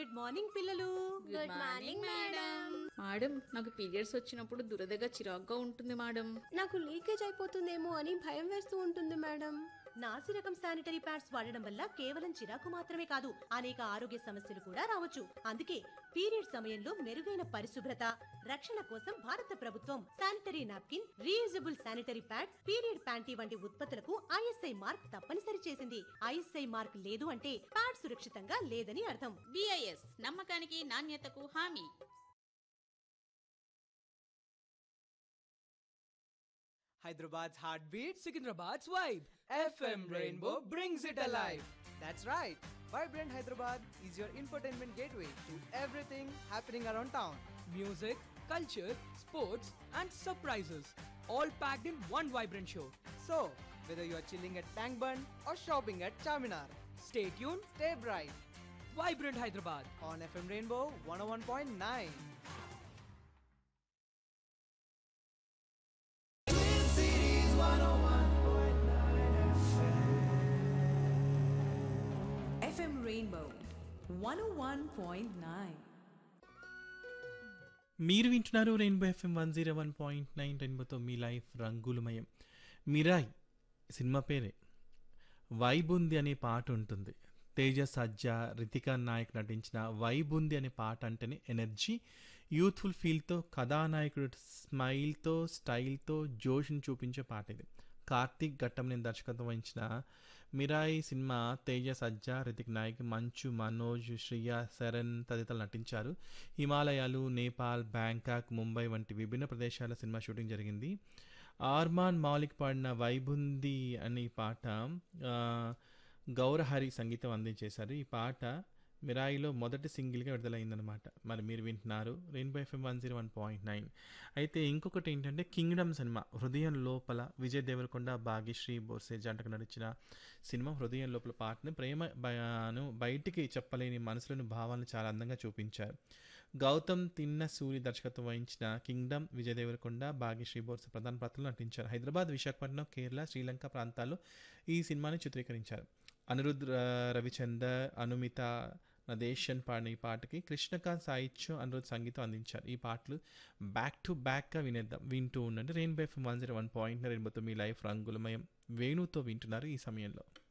Good morning పిల్లలు good morning madam madam నాకు periods వచ్చినప్పుడు దురదగా చిరాగ్గా ఉంటుంది మేడం నాకు లీకేజ్ అయిపోతుందేమో అని భయం వేస్తూ ఉంటుంది మేడం నాసి రకం శానిటరీ ప్యాడ్స్ వాడడం వల్ల కేవలం చిరాకు మాత్రమే కాదు అనేక ఆరోగ్య సమస్యలు కూడా రావచ్చు అందుకే పీరియడ్ సమయంలో మెరుగైన పరిశుభ్రత రక్షణ కోసం భారత ప్రభుత్వం sanitary napkin reusable sanitary pad period panty వంటి ఉత్పత్తులకు ఐఎస్ఐ మార్క్ తప్పనిసరి చేసింది ఐఎస్ఐ మార్క్ లేదు అంటే ప్యాడ్ సురక్షితంగా లేదని అర్థం బిఐఎస్ నమ్మకానికి నాణ్యతకు హామీ Hyderabad's heartbeat, Secunderabad's vibe. FM Rainbow brings it alive. That's right. Vibrant Hyderabad is your infotainment gateway to everything happening around town. Music, culture, sports, and surprises. All packed in one vibrant show. So, whether you are chilling at Tank Bund or shopping at Charminar, stay tuned, stay bright. Vibrant Hyderabad on FM Rainbow 101.9. FM Rainbow 101.9. మీరు వింటున్నారు Rainbow FM one zero one point nine రెయిన్బోతో మీ life రంగులమయం Mirai cinema పేరే వైబుంది అనే పాట ఉంటుంది తేజ సజ్జా రితికా నాయక్ నటించిన వైబుంది అనే పాట అంటేనే ఎనర్జీ యూత్ఫుల్ ఫీల్తో కథానాయకుడు స్మైల్తో స్టైల్తో జోష్ని చూపించే పాట ఇది కార్తీక్ ఘట్టంని దర్శకత్వం వహించిన మిరాయి సినిమా తేజ సజ్జా రితిక్ నాయక్ మంచు మనోజ్ శ్రియ శరణ్ తదితరులు నటించారు హిమాలయాలు నేపాల్ బ్యాంకాక్ ముంబై వంటి విభిన్న ప్రదేశాల సినిమా షూటింగ్ జరిగింది ఆర్మాన్ మౌలిక్ పాడిన వైబుంది అనే పాట ఆ, గౌరహరి సంగీతం అందించేశారు ఈ పాట మిరాయిలో మొదటి సింగిల్గా విడుదలైందనమాట మరి మీరు వింటున్నారు Rainbow FM one zero one point nine అయితే ఇంకొకటి ఏంటంటే కింగ్డమ్ సినిమా హృదయం లోపల విజయ్ దేవరకొండ భాగ్యశ్రీ బోర్సే జంటకు నడిచిన సినిమా హృదయం లోపల పాటని ప్రేమ భయాను బయటికి చెప్పలేని మనసులను భావాలను చాలా అందంగా చూపించారు గౌతమ్ తిన్న సూరి దర్శకత్వం వహించిన కింగ్డమ్ విజయ్ దేవరకొండ భాగ్యశ్రీ బోర్సే ప్రధాన పాత్రలు నటించారు హైదరాబాద్ విశాఖపట్నం కేరళ శ్రీలంక ప్రాంతాల్లో ఈ సినిమాని చిత్రీకరించారు అనిరుద్ ర- రవిచందర్ అనుమిత నదేశన్ పాడిన ఈ పాటకి కృష్ణకాంత్ సాహిత్యం అనిరుద్ సంగీతం అందించారు ఈ పాటలు బ్యాక్ టు బ్యాక్గా వినేద్దాం వింటూ ఉండండి Rainbow FM one zero one point రెయిన్బోతో మీ లైఫ్ రంగులమయం వేణుతో వింటున్నారు ఈ సమయంలో